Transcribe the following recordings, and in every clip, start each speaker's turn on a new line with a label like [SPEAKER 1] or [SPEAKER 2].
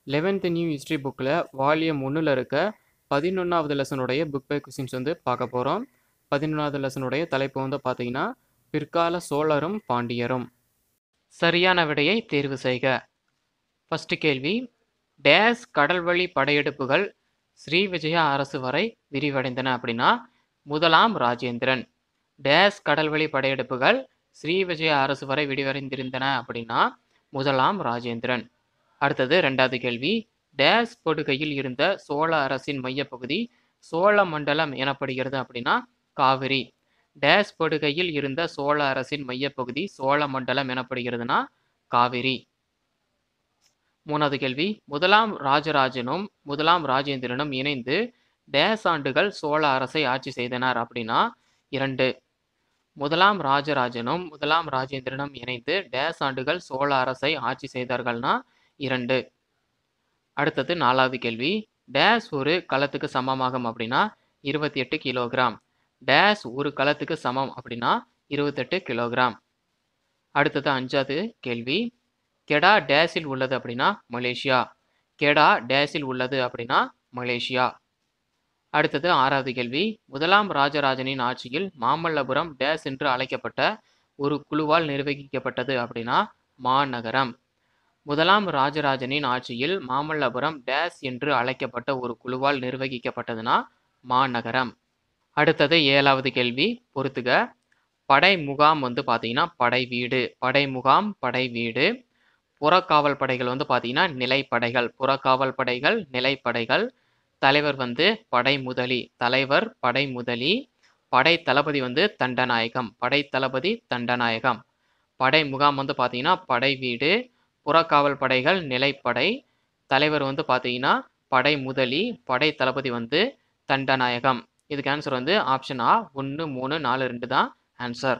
[SPEAKER 1] eleventh new history புக்கில் volume ஒன்றில் இருக்க பதினொன்றாவது லெசனுடைய புக் பை கொஸ்டின்ஸ் வந்து பார்க்க போகிறோம் பதினொன்றாவது லெசனுடைய தலைப்பு வந்து பார்த்தீங்கன்னா பிற்கால சோழரும் பாண்டியரும் சரியான விடையை தேர்வு செய்க ஃபஸ்ட்டு கேள்வி டேஸ் கடல்வழி படையெடுப்புகள் ஸ்ரீ விஜயா அரசு வரை விரிவடைந்தன அப்படின்னா முதலாம் ராஜேந்திரன் டேஸ் கடல்வழி படையெடுப்புகள் ஸ்ரீ விஜய அரசு வரை விரிவடைந்திருந்தன அப்படின்னா முதலாம் ராஜேந்திரன் அடுத்தது ரெண்டாவது கேள்வி டேஸ் படுகையில் இருந்த சோழ அரசின் மையப்பகுதி சோழ மண்டலம் எனப்படுகிறது அப்படின்னா காவிரி டேஸ் படுகையில் இருந்த சோழ அரசின் மையப்பகுதி சோழ மண்டலம் எனப்படுகிறதுனா காவிரி மூணாவது கேள்வி முதலாம் ராஜராஜனும் முதலாம் ராஜேந்திரனும் இணைந்து டேஸ் ஆண்டுகள் சோழ அரசை ஆட்சி செய்தனர் அப்படின்னா இரண்டு முதலாம் ராஜராஜனும் முதலாம் ராஜேந்திரனும் இணைந்து டேஸ் ஆண்டுகள் சோழ அரசை ஆட்சி செய்தார்கள்னா இரண்டு அடுத்தது நாலாவது கேள்வி டேஸ் ஒரு களத்துக்கு சமமாகும் அப்படின்னா இருபத்தி எட்டு கிலோகிராம் டேஸ் ஒரு களத்துக்கு சமம் அப்படின்னா இருபத்தெட்டு கிலோகிராம் அடுத்தது அஞ்சாவது கேள்வி கெடா டேஸில் உள்ளது அப்படின்னா மலேசியா கெடா டேஸில் உள்ளது அப்படின்னா மலேசியா அடுத்தது ஆறாவது கேள்வி முதலாம் ராஜராஜனின் ஆட்சியில் மாமல்லபுரம் டேஸ் என்று அழைக்கப்பட்ட ஒரு குழுவால் நிர்வகிக்கப்பட்டது அப்படின்னா மாநகரம் முதலாம் ராஜராஜனின் ஆட்சியில் மாமல்லபுரம் டேஸ் என்று அழைக்கப்பட்ட ஒரு குழுவால் நிர்வகிக்கப்பட்டதுன்னா மாநகரம் அடுத்தது ஏழாவது கேள்வி பொறுத்துக படை முகாம் வந்து பார்த்தீங்கன்னா படை வீடு படை முகாம் படை வீடு புறக்காவல் படைகள் வந்து பார்த்தீங்கன்னா நிலைப்படைகள் புறக்காவல் படைகள் நிலைப்படைகள் தலைவர் வந்து படை முதலி தலைவர் படை முதலி படை தளபதி வந்து தண்டநாயகம் படை தளபதி தண்டநாயகம் படை முகாம் வந்து பார்த்தீங்கன்னா படை வீடு புறக்காவல் படைகள் நிலைப்படை தலைவர் வந்து பார்த்தீங்கன்னா படை முதலி படை தளபதி வந்து தண்டநாயகம் இதுக்கு ஆன்சர் வந்து ஆப்ஷன் ஆ ஒன்று மூணு நாலு ரெண்டு தான் ஆன்சர்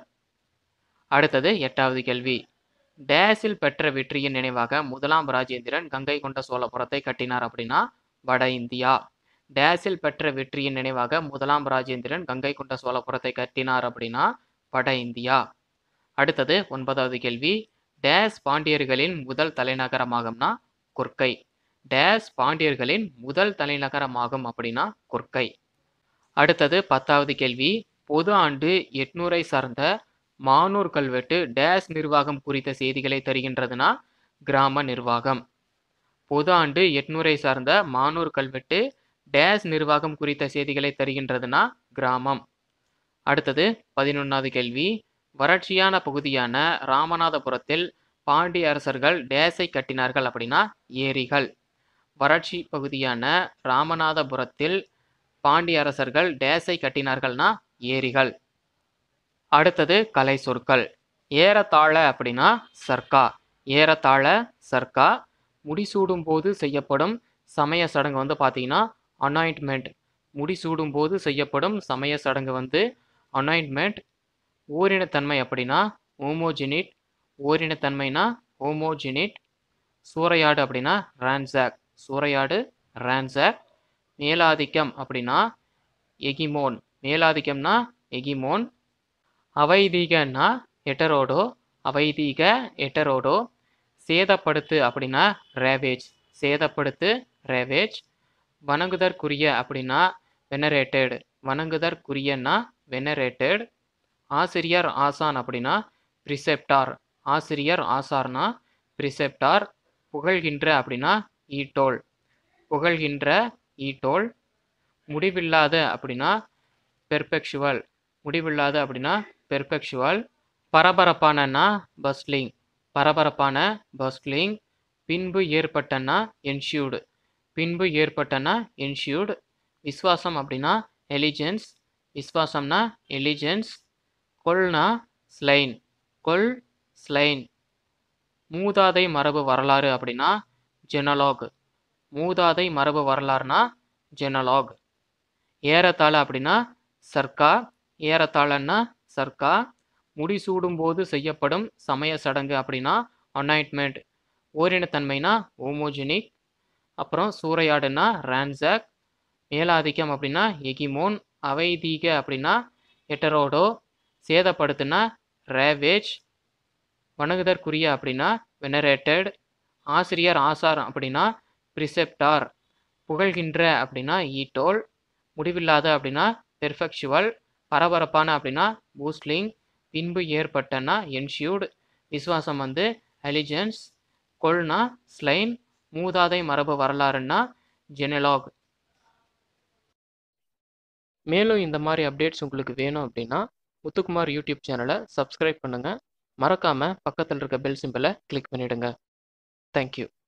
[SPEAKER 1] அடுத்தது எட்டாவது கேள்வி டேஸில் பெற்ற வெற்றியின் நினைவாக முதலாம் ராஜேந்திரன் கங்கை கொண்ட சோழபுரத்தை கட்டினார் அப்படின்னா வட இந்தியா டேஸில் பெற்ற வெற்றியின் நினைவாக முதலாம் ராஜேந்திரன் கங்கை கொண்ட சோழபுரத்தை கட்டினார் அப்படின்னா வட இந்தியா அடுத்தது ஒன்பதாவது கேள்வி டேஸ் பாண்டியர்களின் முதல் தலைநகரமாகும்னா கொர்க்கை டேஸ் பாண்டியர்களின் முதல் தலைநகரமாகும் அப்படின்னா கொர்க்கை அடுத்தது பத்தாவது கேள்வி பொது ஆண்டு எட்நூறை சார்ந்த மானூர் கல்வெட்டு டேஸ் நிர்வாகம் குறித்த செய்திகளை தருகின்றதுனா கிராம நிர்வாகம் பொது ஆண்டு எட்நூறை சார்ந்த மானூர் கல்வெட்டு டேஸ் நிர்வாகம் குறித்த செய்திகளை தருகின்றதுனா கிராமம் அடுத்தது பதினொன்றாவது கேள்வி வறட்சியான பகுதியான ராமநாதபுரத்தில் பாண்டிய அரசர்கள் டேஸை கட்டினார்கள் அப்படின்னா ஏரிகள் வறட்சி பகுதியான ராமநாதபுரத்தில் பாண்டிய அரசர்கள் டேஸை கட்டினார்கள்னா ஏரிகள் அடுத்தது கலை சொற்கள் ஏறத்தாழ அப்படின்னா சர்க்கா ஏறத்தாழ சர்க்கா முடிசூடும் போது செய்யப்படும் சமய சடங்கு வந்து பார்த்தீங்கன்னா அனாயின்ட்மெண்ட் முடிசூடும் போது செய்யப்படும் சமய சடங்கு வந்து அனாயின்ட்மெண்ட் ஓரினத்தன்மை அப்படின்னா ஹோமோஜினிட் ஓரினத்தன்மைனா ஹோமோஜினிட் சூறையாடு அப்படின்னா ரான்சாக் சூறையாடு ரான்சாக் மேலாதிக்கம் அப்படின்னா எகிமோன் மேலாதிக்கம்னா எகிமோன் அவைதீகன்னா எட்டரோடோ அவைதீக எட்டரோடோ சேதப்படுத்து அப்படின்னா ரேவேஜ் சேதப்படுத்து ரேவேஜ் வணங்குதற்குரிய அப்படின்னா வெனரேட்டட் வணங்குதற்குரியன்னா வெனரேட்டட் ஆசிரியர் ஆசான் அப்படின்னா ப்ரிசெப்டார் ஆசிரியர் ஆசார்னா ப்ரிசெப்டார் புகழ்கின்ற அப்படின்னா ஈட்டோல் புகழ்கின்ற ஈட்டோல் முடிவில்லாத அப்படின்னா பெர்பெக்சுவல் முடிவில்லாத அப்படின்னா பெர்பெக்சுவல் பரபரப்பானன்னா பஸ்லிங் பரபரப்பான பஸ்லிங் பின்பு ஏற்பட்டன்னா என்ஷியூடு பின்பு ஏற்பட்டன்னா என்ஷியூடு விஸ்வாசம் அப்படின்னா எலிஜென்ஸ் விஸ்வாசம்னா எலிஜென்ஸ் கொல்னா ஸ்லைன் கொல் ஸ்லைன் மூதாதை மரபு வரலாறு அப்படின்னா ஜெனலாக் மூதாதை மரபு வரலாறுனா ஜெனலாக் ஏறத்தாழ அப்படின்னா சர்க்கா ஏறத்தாழன்னா சர்க்கா முடிசூடும் போது செய்யப்படும் சமய சடங்கு அப்படின்னா அனாயின்ட்மெண்ட் ஓரினத்தன்மைனா ஹோமோஜெனிக் அப்புறம் சூறையாடுனா ரான்சாக் மேலாதிக்கம் அப்படின்னா எகிமோன் அவைதீக அப்படின்னா எட்டரோடோ சேதப்படுத்துனா ரேவேஜ் வணங்குதற்குரிய அப்படின்னா வெனரேட்டட் ஆசிரியர் ஆசார் அப்படின்னா ப்ரிசெப்டார் புகழ்கின்ற அப்படின்னா ஈட்டோல் முடிவில்லாத அப்படின்னா பெர்ஃபெக்சுவல் பரபரப்பான அப்படின்னா பூஸ்ட்லிங் பின்பு ஏற்பட்டனா என்ஷியூட் விசுவாசம் வந்து அலிஜென்ஸ் கொல்னா ஸ்லைன் மூதாதை மரபு வரலாறுன்னா ஜெனலாக் மேலும் இந்த மாதிரி அப்டேட்ஸ் உங்களுக்கு வேணும் அப்படின்னா முத்துக்குமார் யூடியூப் சேனலை சப்ஸ்கிரைப் பண்ணுங்கள் மறக்காமல் பக்கத்தில் இருக்க பெல் சிம்பிளை கிளிக் பண்ணிவிடுங்க தேங்க்யூ